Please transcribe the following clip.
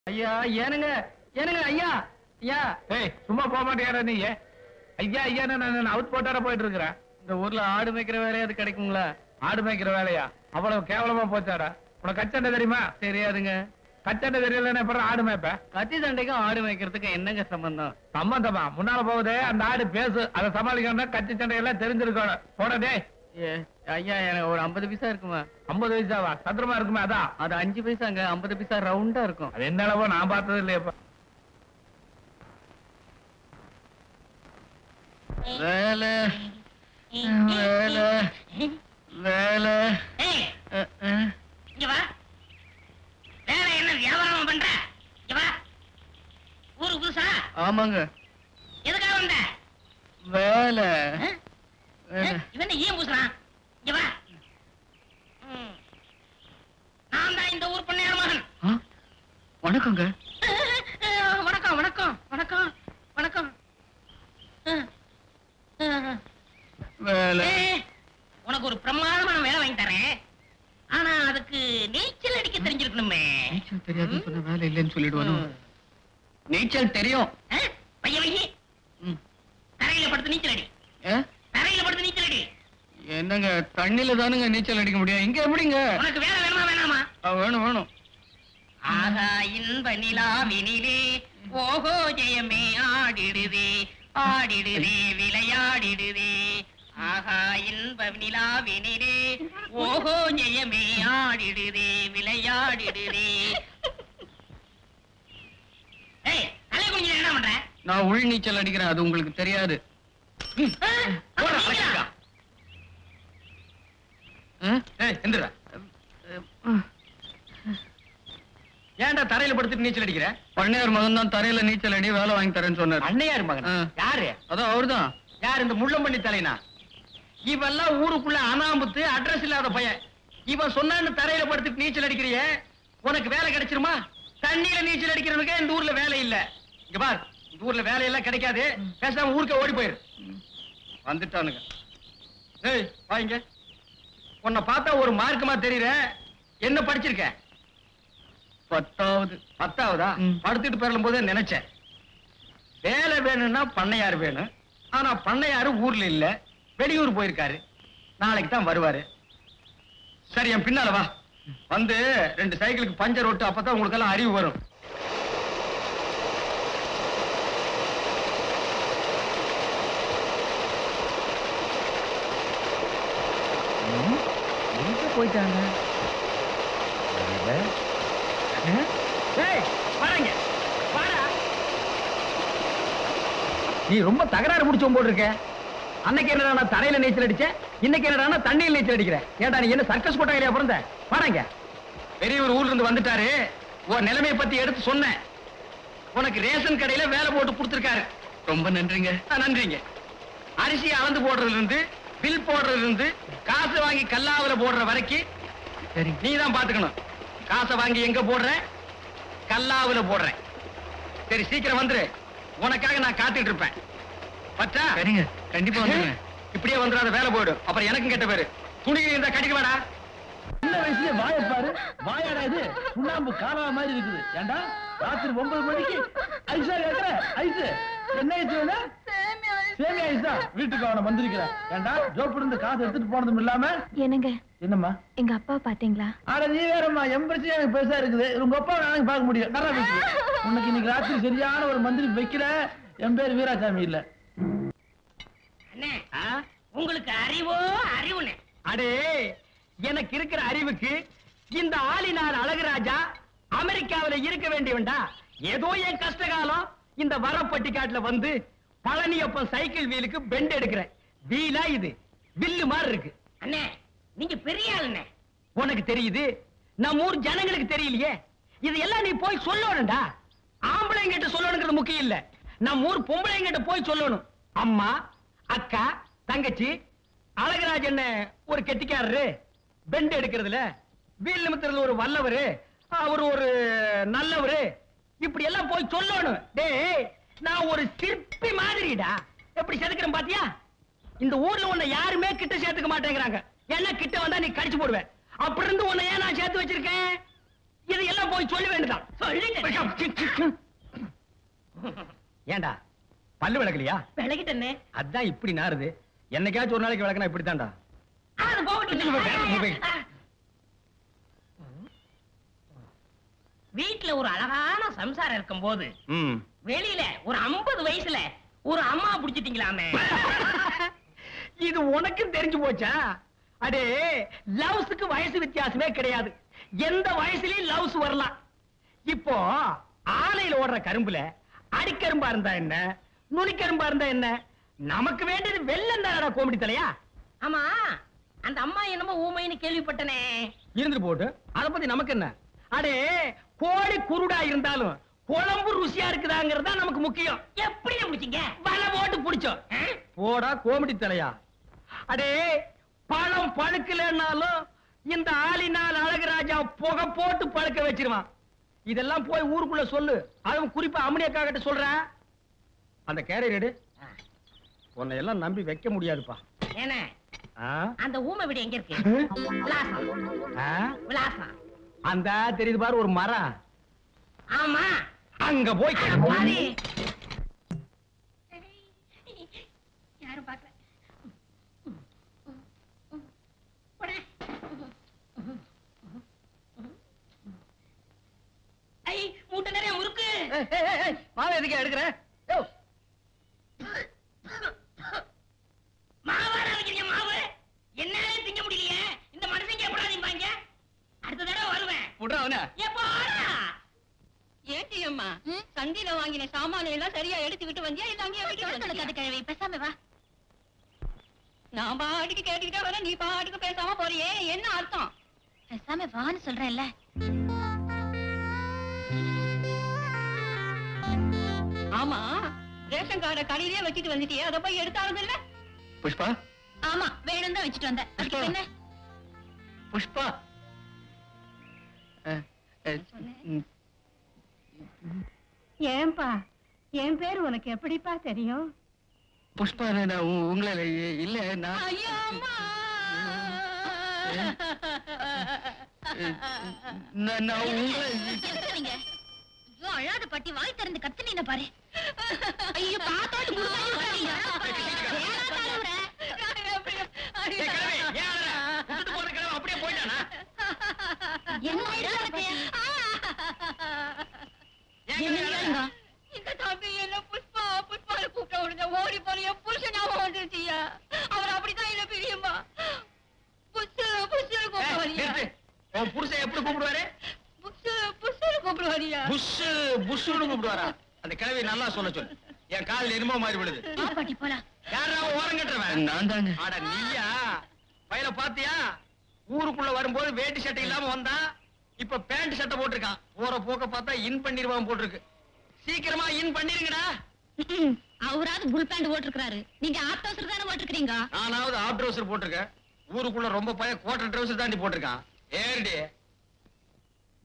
ஐயா ஏனுங்க ஏனுங்க ஐயா ஐயா ஏய் சும்மா போக மாட்டேங்கிறா நீ ஐயா ஐயா நான் அவுட் போட்டார போயிட்டு இருக்கிறேன் இந்த ஊர்ல ஆடு மேய்க்கிற வேலையாவது கிடைக்குங்களா ஆடு மேய்க்கிற வேலையா அவ்வளவு கேவலமா போச்சாடா உனக்கு கச்சண்டை தெரியுமா தெரியாதுங்க கச்சண்டை தெரியலன்னு அப்புறம் ஆடு மேய்ப்ப கத்தி சண்டைக்கும் ஆடு மேய்க்கிறதுக்கும் என்னங்க சம்பந்தம் சம்பந்தமா முன்னால போகுதே அந்த ஆடு பேசு அதை சமாளிக்கணும்னா கச்சி சண்டை எல்லாம் தெரிஞ்சிருக்கணும் போடதே ஏ, ஐயா எனக்கு ஒரு ஐம்பது பைசா இருக்குமா ஐம்பது வயசாவா சத்திரமா இருக்குமே அதான் அது அஞ்சு பைசாங்க ஐம்பது பைசா ரவுண்டா இருக்கும் அது என்ன அளவோ நான் பார்த்தது இல்லையப்பா வேலை வேலை வேலை ஏய், அஹ், அஹ். இங்க வா வேற என்ன வியாபாரம் பண்ற இங்க வா ஊருக்கு புதுசா ஆமாங்க எதுக்காக வந்த வேலை ஆ? வேலை. இவன் ஏன் பூசுறான் இங்க வா ம். நான் தான் இந்த ஊர் பொண்ணையார் மகன் ஆ, வணக்கங்க வணக்கம் வணக்கம் வணக்கம் வணக்கம் ஆ. ஆ. வேலை ஏய், உனக்கு ஒரு பிரமாதமான வேலை வாங்கி தரேன் ஆனா அதுக்கு நீச்சல் அடிக்க தெரிஞ்சிருக்கணுமே நீச்சல் தெரியாதுன்னு சொன்ன வேலை இல்லைன்னு சொல்லிடுவானோ நீச்சல் தெரியும் ஆ? பைய வையி ம். தரையில படுத்து நீச்சல் அடி ஏ? தரையில படுத்து நீச்சல் அடி என்னங்க தண்ணில தானுங்க நீச்சல் அடிக்க முடியும் இங்க எப்படிங்க உனக்கு வேலை வேணுமா வேணாமா ஆ, வேணும் வேணும் ஆகா இன்ப நிலாவினிலே ஓஹோ ஜெயமே ஆடிடுதே ஆடிடுதே விளையாடிடுதே ஆகா இன்ப நிலாவினிலே ஓஹோ ஜெயமே ஆடிடுதே விளையாடிடுதே ஏய் தலை குனிஞ்சு என்ன பண்ற நான் உள் நீச்சல் அடிக்கிறேன் அது உங்களுக்கு தெரியாது ஆ, அப்ப நீங்களா? ஆ? ஏய் எந்திரா ஏன்டா தரையில படுத்துட்டு நீச்சல் அடிக்கிற பண்ணையார் மகன் தான் தரையில நீச்சல் அடி வேலை வாங்கி தரேன்னு சொன்னார் அண்ணையார் மகன் ஆ. யாரு அதான் அவர்தான் யார் இந்த முள்ளம்பள்ளி தலைனா இவெல்லாம் ஊருக்குள்ள அனாமுத்து அட்ரஸ் இல்லாத பையன் இவன் சொன்னான்னு தரையில படுத்துட்டு நீச்சல் அடிக்கிறியே உனக்கு வேலை கிடைச்சிருமா தண்ணியில நீச்சல் அடிக்கிறவனுக்கு இந்த ஊர்ல வேலை இல்ல இங்க பார் இந்த ஊர்ல வேலையெல்லாம் கிடைக்காது பேசாம ஊருக்கே ஓடி போயிரு வந்துட்டானுங்க ஏய் வாங்க உன்னை பார்த்தா ஒரு மார்க்கமா தெரியற என்ன படிச்சிருக்க பத்தாவது பத்தாவதா ம். படுத்துட்டு பெறலும் போதே நினைச்சேன் வேலை வேணும்னா பண்ணையார் வேணும் ஆனா பண்ணையாரு ஊர்ல இல்ல வெளியூர் போயிருக்காரு நாளைக்கு தான் வருவாரு சரி என் பின்னால வா வந்து ரெண்டு சைக்கிளுக்கு பஞ்சர் ஓட்டு அப்பதான் உங்களுக்கு எல்லாம் அறிவு வரும் எங்க போயிட்டாங்க ஏய், வாடங்க. வாடா. நீ ரொம்ப தகராறு முடிச்சவன் போல் இருக்க அன்னைக்கு என்னடா நான் தரையில நீச்சல் அடிச்சேன் இன்னைக்கு என்னடா தண்ணியில் நீச்சல் அடிக்கிறேன் ஏடா நீ என்ன சர்க்கஸ் கொட்டாயிலையா பிறந்த வாடங்க பெரியவர் ஊர்ல இருந்து வந்துட்டாரு உன் நிலைமையை பத்தி எடுத்து சொன்னேன் உனக்கு ரேஷன் கடையில வேலை போட்டு கொடுத்துருக்காரு ரொம்ப நன்றிங்க ஆ, நன்றிங்க அரிசி அளந்து போடுறதுல இருந்து பில் போடுறதுல இருந்து காசு வாங்கி கல்லாவுல போடுற வரைக்கும் சரி நீ தான் பாத்துக்கணும் காசை வாங்கி எங்க போடுற கல்லாவுல போடுறேன் சரி சீக்கிரம் வந்துரு உனக்காக நான் காத்துட்டு இருப்பேன் பச்சா சரிங்க கண்டிப்பா வந்துருங்க இப்படியே வந்துடாத வேலை போயிடும் அப்புறம் எனக்கும் கெட்ட பேரு துணி இருந்தா கடிக்க வேடா சின்ன வயசுல வாய பாரு வாயாடா இது சுண்ணாம்பு காலா மாதிரி இருக்குது ஏண்டா ராத்திரி ஒன்பது மணிக்கு ஐசா கேக்குற ஐஸ் என்ன ஐஸ் வேணும் சேமி ஐஸ் தான் வீட்டுக்கு அவனை வந்திருக்கிறேன் ஏண்டா ஜோப்பு இருந்து காசு எடுத்துட்டு போனதும் இல்லாம என்னங்க என்னம்மா எங்க அப்பா பாத்தீங்களா ஆனா நீ வேறம்மா என் பிரச்சனை எனக்கு பெருசா இருக்குது உங்க அப்பா நாளைக்கு பார்க்க முடியும் நல்லா வைக்கிறேன் உனக்கு இன்னைக்கு ராத்திரி சரியான ஒரு மந்திரி வைக்கிற என் பேர் வீராசாமி இல்ல அண்ணே உங்களுக்கு அறிவோ அறிவுண்ணே அடே எனக்கு இருக்கிற அறிவுக்கு இந்த ஆளினார் அழகுராஜா அமெரிக்காவில இருக்க வேண்டியவன்டா ஏதோ என் கஷ்ட காலம் இந்த வரப்பட்டி காட்டுல வந்து பழனியப்பன் சைக்கிள் வீலுக்கு பெண்ட் எடுக்கிறேன் வீலா இது வில்லு மாதிரி இருக்கு அண்ணே நீங்க பெரிய ஆளுண்ணே உனக்கு தெரியுது நம்ம ஊர் ஜனங்களுக்கு தெரியலையே இது எல்லாம் நீ போய் சொல்லணும்டா ஆம்பளைங்கிட்ட சொல்லணுங்கிறது முக்கியம் இல்ல நம்ம ஊர் பொம்பளைங்கிட்ட போய் சொல்லணும் அம்மா அக்கா தங்கச்சி அழகராஜன் ஒரு கெட்டிக்காரரு பெண்ட் எடுக்கிறதுல வீல் நிமித்துறதுல ஒரு வல்லவரு அவர் ஒரு நல்லவரு இப்படி எல்லாம் போய் சொல்லணும் டேய் நான் ஒரு சிற்பி மாதிரிடா எப்படி செதுக்கிறேன் பாத்தியா இந்த ஊர்ல உன்னை யாருமே கிட்ட சேர்த்துக்க மாட்டேங்கிறாங்க ஏன்னா கிட்ட வந்தா நீ கடிச்சு போடுவ அப்படி இருந்து உன்னை ஏன் நான் சேர்த்து வச்சிருக்கேன் இது எல்லாம் போய் சொல்ல வேண்டியதான் சொல்லிட்டேன் ஏண்டா பல்லு விளக்கலையா விலகிட்டேனே அதான் இப்படி நாறுது என்னைக்காச்சும் ஒரு நாளைக்கு விளக்கனா இப்படித்தான்டா அது போகட்டும் வீட்டுல ஒரு அழகான சம்சாரம் இருக்கும் போது ம் வெளியில ஒரு 50 வயசுல ஒரு அம்மா புடிச்சிட்டீங்களாமே இது உனக்கும் தெரிஞ்சு போச்சா அடே லவ்ஸுக்கு வயசு வித்தியாசமே கிடையாது எந்த வயசுலயும் லவ்ஸ் வரலாம் இப்போ ஆலையில ஓடுற கரும்புல அடிக்கரும்பா இருந்தா என்ன நுனிக்கரும்பா இருந்தா என்ன நமக்கு வேண்டியது வெள்ளம் தானடா கோமடி தலையா ஆமா அந்த அம்மா என்னமோ ஊமைன்னு கேள்விப்பட்டனே இருந்துட்டு போட்டு அத பத்தி நமக்கு என்ன அடே கோழி குருடா இருந்தாலும் குழம்பு ருசியா இருக்குதாங்கிறது தான் நமக்கு முக்கியம் எப்படி முடிச்சீங்க வலை போட்டு புடிச்சோம் போடா கோமடி தலையா அடே பழம் பழுக்கலன்னாலும் இந்த ஆளினால் அழகுராஜா புகை போட்டு பழுக்க வச்சிருவான் இதெல்லாம் போய் ஊருக்குள்ள சொல்லு அதுவும் குறிப்பா அம்மனியக்கா கிட்ட சொல்றேன் அந்த கேரியர் எடு உன்னை எல்லாம் நம்பி வைக்க முடியாதுப்பா என்ன ஆ? அந்த ஊமை வீடு எங்க இருக்கு விலாசம் ஆ? விலாசம் அந்த தெரியுது பாரு ஒரு மரம் ஆமா அங்க போய் கேளு. பாரு யாரும் பார்க்கல போடா. ஐ மூட்டை நிறைய முறுக்கு ஏய், ஏய், ஏய், ஏய், மாவை எதுக்கு எடுக்கிற யோ, மாவார வைக்கிறீங்க மாவு என்னாலே திங்க முடியலையே இந்த மனுஷங்க எப்படாதீங்க அடுத்த தடவை வருவேன் விட்றா அவனை. எப்போ ஏண்டி அம்மா சந்தையில வாங்கின சாமான எல்லாம் சரியா எடுத்துக்கிட்டு வந்தியா இல்ல அங்கேயே விட்டு அது கிழவி பேசாம வா நான் பாட்டுக்கு கேட்டுக்கிட்டே வரேன் நீ பாட்டுக்கு பேசாம போறியே என்ன அர்த்தம் பேசாம வான்னு சொல்றேன்ல ஆமா ரேஷன் கார்டை கடையிலே வச்சுட்டு வந்துட்டியே அதை போய் எடுத்தாலும் இல்ல புஷ்பா ஆமா வேணும் தான் வச்சுட்டு வந்தேன் அதுக்கு இப்ப என்ன புஷ்பா அஹ், அஹ், ம், ஏன்பா என் பேர் உனக்கு எப்படிப்பா தெரியும் புஷ்பா நான் உ- உங்களை இ- இல்ல நான் ஐயோ அம்மா நான் நான் உங்களை எதுக்கு நீங்க ஐயோ அழாத பாட்டி வாய் திறந்து கத்துனீங்க பாரு ஐயோ பாத்தோட்டு ஏய், கிழவி, ஏன் அழற? விட்டுட்டு போன கிழவன் அப்படியே போயிட்டானா? என்ன அழாத ஏன் கிழவி அழற? இந்த தம்பி என்ன புஷ்பா புஷ்பால கூப்பிட்ட உடனே ஓடி போன என் புருஷனாவ வந்துருச்சியா அவர் அப்படித்தான் என்ன பிரியுமா புஷு புஷு ஏய், கூப்பிடுவாரியா நிறுத்து. உன் புருஷன் எப்படி கூப்பிடுவாரு புஷு புஷு கூப்பிடுவாரியா புஷ் புஷ்னு கூப்பிடுவாரா அந்த கிழவி நல்லா சொல்ல சொல்லு என் காதுல எருமோ மாதிரி விடுது வா பாட்டி போலாம் யாரா ஓரம் கட்டுறவன் நான் தாங்க அட நீயா பையல பாத்தியா ஊருக்குள்ள வரும்போது வேட்டி சட்டை இல்லாம வந்தான் இப்ப பேண்ட் சட்டை போட்டிருக்கான் போற போக்க பார்த்தா இன் பண்ணிருவான் போட்டிருக்கு சீக்கிரமா இன் பண்ணிருங்கடா அவராவது புல் பேண்ட் போட்டிருக்காரு நீங்க ஆப் டவுசர் தானே போட்டிருக்கீங்க நானாவது ஆப் ட்ரௌசர் போட்டிருக்கேன் ஊருக்குள்ள ரொம்ப பையன் கோட்டர் ட்ரௌசர் தாண்டி போட்டிருக்கான் ஏறிடி